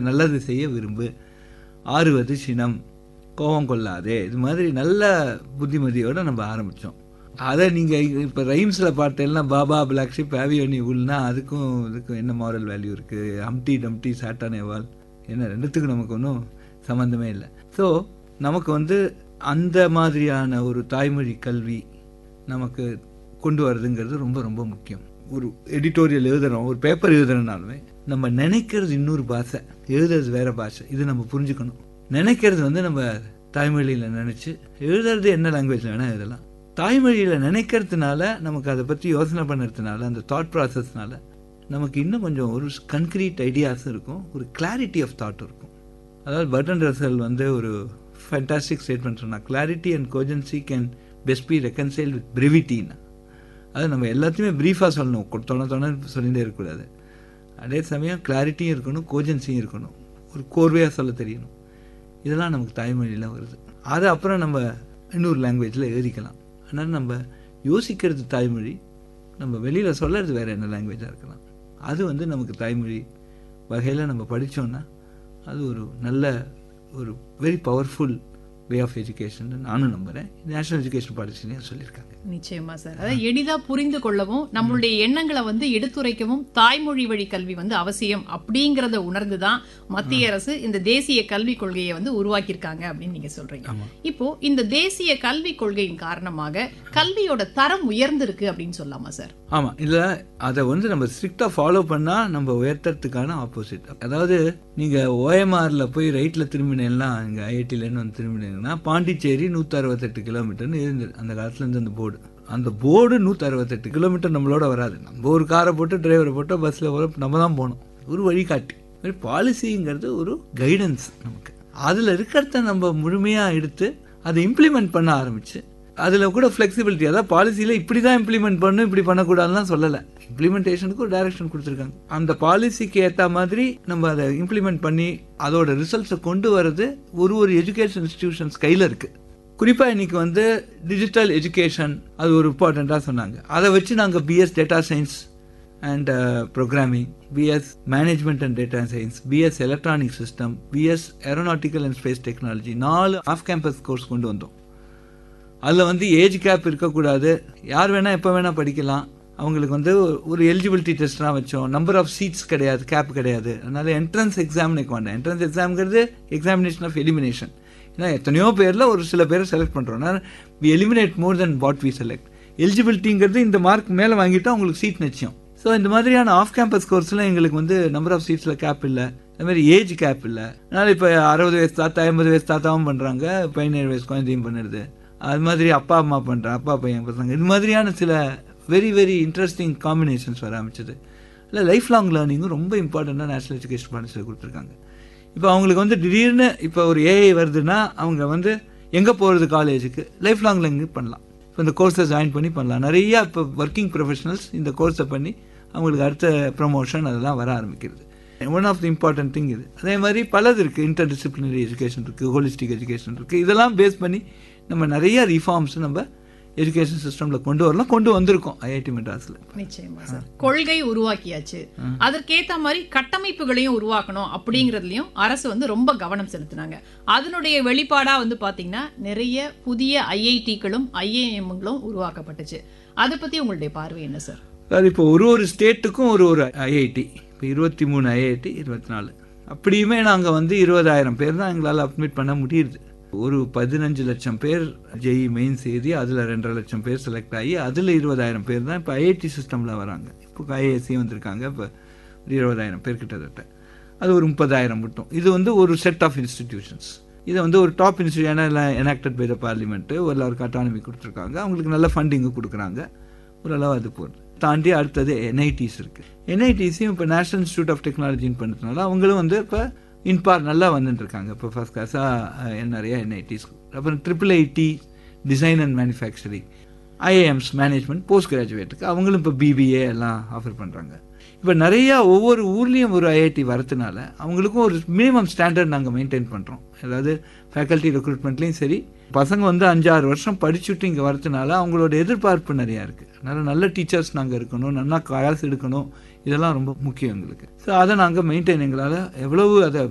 நல்லது செய்ய விரும்பு ஆறுவது சினம் கோபம் கொள்ளாதே இது மாதிரி நல்ல புத்திமதியோட நம்ம ஆரம்பித்தோம் அதை நீங்கள் இப்போ ரைம்ஸில் பார்த்தேன்னா பாபா பிளாக் ஷிப் ஆவியோனி உள்னா அதுக்கும் இதுக்கும் என்ன மாரல் வேல்யூ இருக்குது ஹம்டி டம்டி சாட்டான் எவால் என்ன ரெண்டுத்துக்கும் நமக்கு ஒன்றும் சம்மந்தமே இல்லை ஸோ நமக்கு வந்து அந்த மாதிரியான ஒரு தாய்மொழி கல்வி நமக்கு கொண்டு வரதுங்கிறது ரொம்ப ரொம்ப முக்கியம் ஒரு எடிட்டோரியல் எழுதுறோம் ஒரு பேப்பர் எழுதுறோம்னாலுமே நம்ம நினைக்கிறது இன்னொரு பாஷை எழுதுறது வேற பாஷை இது நம்ம புரிஞ்சுக்கணும் நினைக்கிறது வந்து நம்ம தாய்மொழியில் நினச்சி எழுதுறது என்ன லாங்குவேஜில் வேணால் எழுதலாம் தாய்மொழியில் நினைக்கிறதுனால நமக்கு அதை பற்றி யோசனை பண்ணுறதுனால அந்த தாட் ப்ராசஸ்னால நமக்கு இன்னும் கொஞ்சம் ஒரு கன்க்ரீட் ஐடியாஸும் இருக்கும் ஒரு கிளாரிட்டி ஆஃப் தாட் இருக்கும் அதாவது பட்டன் ரசல் வந்து ஒரு ஃபேண்டாஸ்டிக் ஸ்டேட்மெண்ட் சொன்னால் clarity and cogency can best be reconcile with பிரிவிட்டின்னா அது நம்ம எல்லாத்தையுமே ப்ரீஃபாக சொல்லணும் தொண தொண சொல்லிகிட்டே இருக்கக்கூடாது அதே சமயம் கிளாரிட்டியும் இருக்கணும் கோஜன்சியும் இருக்கணும் ஒரு கோர்வையாக சொல்ல தெரியணும் இதெல்லாம் நமக்கு தாய்மொழியில் வருது அது அப்புறம் நம்ம இன்னொரு லாங்குவேஜில் எழுதிக்கலாம் அதனால் நம்ம யோசிக்கிறது தாய்மொழி நம்ம வெளியில் சொல்கிறது வேறு என்ன லாங்குவேஜாக இருக்கலாம் அது வந்து நமக்கு தாய்மொழி வகையில் நம்ம படித்தோன்னா அது ஒரு நல்ல ஒரு very powerful way of education நானும் நம்புகிறேன் நேஷனல் எஜுகேஷன் பாலிசிலையும் சொல்லியிருக்காங்க நிச்சயமா சார் அதாவது எளிதா புரிந்து கொள்ளவும் நம்மளுடைய எண்ணங்களை வந்து எடுத்துரைக்கவும் தாய்மொழி வழி கல்வி வந்து அவசியம் அப்படிங்கறத உணர்ந்துதான் மத்திய அரசு இந்த தேசிய கல்விக் கொள்கையை வந்து உருவாக்கியிருக்காங்க அப்படின்னு நீங்க சொல்றீங்க இப்போ இந்த தேசிய கல்விக் கொள்கையின் காரணமாக கல்வியோட தரம் உயர்ந்திருக்கு அப்படின்னு சொல்லலாமா சார் ஆமாம் இதில் அதை வந்து நம்ம ஸ்ட்ரிக்டாக ஃபாலோ பண்ணால் நம்ம உயர்த்தறதுக்கான ஆப்போசிட் அதாவது நீங்கள் ஓஎம்ஆரில் போய் ரைட்டில் திரும்பினேன்னா இங்கே ஐஐடியிலேருந்து வந்து திரும்பினீங்கன்னா பாண்டிச்சேரி நூற்றி அறுபத்தெட்டு கிலோமீட்டர்னு இருந்தது அந்த காலத்துலேருந்து அந்த போர்டு அந்த போர்டு நூற்றி அறுபத்தெட்டு கிலோமீட்டர் நம்மளோட வராது நம்ம ஒரு காரை போட்டு டிரைவரை போட்டு பஸ்ஸில் போகிற நம்ம தான் போகணும் ஒரு வழிகாட்டி ஒரு பாலிசிங்கிறது ஒரு கைடன்ஸ் நமக்கு அதில் இருக்கிறத நம்ம முழுமையாக எடுத்து அதை இம்ப்ளிமெண்ட் பண்ண ஆரம்பிச்சு அதில் கூட ஃப்ளெக்சிபிலிட்டி அதாவது பாலிசியில் இப்படி தான் இம்ப்ளிமெண்ட் பண்ணணும் இப்படி பண்ணக்கூடாதுலாம் சொல்லலை இம்ப்ளிமெண்டேஷனுக்கு ஒரு டைரக்ஷன் கொடுத்துருக்காங்க அந்த பாலிசிக்கு ஏற்ற மாதிரி நம்ம அதை இம்ப்ளிமெண்ட் பண்ணி அதோட ரிசல்ட்ஸை கொண்டு வர்றது ஒரு ஒரு எஜுகேஷன் இன்ஸ்டிடியூஷன்ஸ் கையில் இருக்குது குறிப்பாக இன்னைக்கு வந்து டிஜிட்டல் எஜுகேஷன் அது ஒரு இம்பார்ட்டண்ட்டாக சொன்னாங்க அதை வச்சு நாங்கள் BS data science and programming BS management and data science BS electronic system BS aeronautical and space technology நாலு ஆஃப் கேம்பஸ் கோர்ஸ் கொண்டு வந்தோம் அதில் வந்து ஏஜ் கேப் இருக்கக்கூடாது யார் வேணால் எப்போ வேணால் படிக்கலாம் அவங்களுக்கு வந்து ஒரு எலிஜிபிலிட்டி டெஸ்ட்லாம் வச்சோம் நம்பர் ஆஃப் சீட்ஸ் கிடையாது கேப் கிடையாது அதனால என்ட்ரன்ஸ் எக்ஸாம் வேண்டாம் என்ட்ரன்ஸ் எக்ஸாம்ங்கிறது எக்ஸாமினேஷன் ஆஃப் எலிமினேஷன் ஏன்னா எத்தனையோ பேரில் ஒரு சில பேரை செலக்ட் பண்ணுறோம் we eliminate more then what we select எலிஜிபிலிட்டிங்கிறது இந்த மார்க் மேலே வாங்கிட்டா உங்களுக்கு சீட் நிச்சயம் ஸோ இந்த மாதிரியான ஆஃப் கேம்பஸ் கோர்ஸ்லாம் எங்களுக்கு வந்து நம்பர் ஆஃப் சீட்ஸில் கேப் இல்லை அது மாதிரி ஏஜ் கேப் இல்லை அதனால் இப்போ அறுபது வயசு தாத்தா ஐம்பது வயசு தாத்தாவும் பண்ணுறாங்க பதினேழு வயசு குழந்தையும் பண்ணுறது அது மாதிரி அப்பா அம்மா பண்ணுறேன் அப்பா பையன் பசங்க இது மாதிரியான சில வெரி வெரி இன்ட்ரெஸ்டிங் காம்பினேஷன்ஸ் வர ஆரம்பிச்சது இல்லை லைஃப் லாங் லேர்னிங்கும் ரொம்ப இம்பார்ட்டண்ட்டாக நேஷனல் எஜுகேஷன் பாலிசியில் கொடுத்துருக்காங்க இப்போ அவங்களுக்கு வந்து திடீர்னு இப்போ ஒரு ஏஐ வருதுன்னா அவங்க வந்து எங்கே போகிறது காலேஜுக்கு லைஃப் லாங் லேர்னிங் பண்ணலாம் இப்போ இந்த கோர்ஸை ஜாயின் பண்ணி பண்ணலாம் நிறையா இப்போ ஒர்க்கிங் ப்ரொஃபஷனல்ஸ் இந்த கோர்ஸை பண்ணி அவங்களுக்கு அடுத்த ப்ரமோஷன் அதெல்லாம் வர ஆரம்பிக்கிறது one of the important thing இது அதே மாதிரி பலது இருக்குது இன்டர் டிசிப்ளினரி எஜுகேஷன் இருக்குது ஹோலிஸ்டிக் எஜுகேஷன் இருக்குது இதெல்லாம் பேஸ் பண்ணி நம்ம நிறைய ரிஃபார்ம்ஸ் நம்ம எஜுகேஷன் சிஸ்டம்ல கொண்டு வரலாம் கொண்டு வந்திருக்கோம் ஐஐடி மெட்ராஸ்ல நிச்சயமா சார் கொள்கை உருவாக்கியாச்சு அதற்கேத்த மாதிரி கட்டமைப்புகளையும் உருவாக்கணும் அப்படிங்கறதுலயும் அரசு வந்து ரொம்ப கவனம் செலுத்தினாங்க அதனுடைய வெளிப்பாடா வந்து பாத்தீங்கன்னா நிறைய புதிய ஐஐடிகளும் ஐஏஎம்களும் உருவாக்கப்பட்டுச்சு அதை பத்தி உங்களுடைய பார்வை என்ன சார் அதாவது இப்போ ஒரு ஒரு ஸ்டேட்டுக்கும் ஒரு ஒரு ஐஐடி இப்போ இருபத்தி மூணு ஐஐடி இருபத்தி நாலு அப்படியுமே நாங்கள் வந்து இருபதாயிரம் பேர் தான் எங்களால் அட்மிட் பண்ண முடியுது ஒரு பதினஞ்சு லட்சம் பேர் ஜெய் மெயின்ஸ் எழுதி அதில் ரெண்டரை லட்சம் பேர் செலக்ட் ஆகி அதில் இருபதாயிரம் பேர் தான் இப்போ ஐஐடி சிஸ்டமில் வராங்க இப்போ ஐஏஎஸ்சி வந்திருக்காங்க இப்போ ஒரு இருபதாயிரம் பேர் கிட்டத்தட்ட அது ஒரு முப்பதாயிரம் மட்டும் இது வந்து ஒரு செட் ஆஃப் இன்ஸ்டிடியூஷன்ஸ் இதை வந்து ஒரு top institution enacted by the parliament எல்லாருக்கும் அட்டானமி கொடுத்துருக்காங்க அவங்களுக்கு நல்ல ஃபண்டிங்கு கொடுக்குறாங்க ஓரளவு அது போகிறது தாண்டி அடுத்தது என்ஐடிஸ் இருக்குது என்ஐடிஸையும் இப்போ நேஷனல் இன்ஸ்டியூட் ஆஃப் டெக்னாலஜின்னு பண்ணுறதுனால அவங்களும் வந்து இப்போ இன்பார் நல்லா வந்துட்டு இருக்காங்க இப்போ ஃபர்ஸ்ட் கிளாஸாக நிறைய என்ஐடிஸ் அப்புறம் triple IT design and manufacturing IAMs management post கிராஜுவேட்டுக்கு அவங்களும் இப்போ பிபிஏ எல்லாம் ஆஃபர் பண்ணுறாங்க இப்போ நிறையா ஒவ்வொரு ஊர்லேயும் ஒரு ஐஐடி வரதுனால அவங்களுக்கும் ஒரு மினிமம் ஸ்டாண்டர்ட் நாங்கள் மெயின்டைன் பண்ணுறோம் அதாவது ஃபேக்கல்ட்டி ரெக்ரூட்மெண்ட்லேயும் சரி பசங்க வந்து அஞ்சாறு வருஷம் படிச்சுட்டு இங்கே வரதுனால அவங்களோட எதிர்பார்ப்பு நிறையா இருக்குது அதனால் நல்ல டீச்சர்ஸ் நாங்கள் இருக்கணும் நல்லா கிளாஸ் எடுக்கணும் இதெல்லாம் ரொம்ப முக்கியம் எங்களுக்கு ஸோ அதை நாங்கள் மெயின்டைன் எங்களால் எவ்வளவு அதை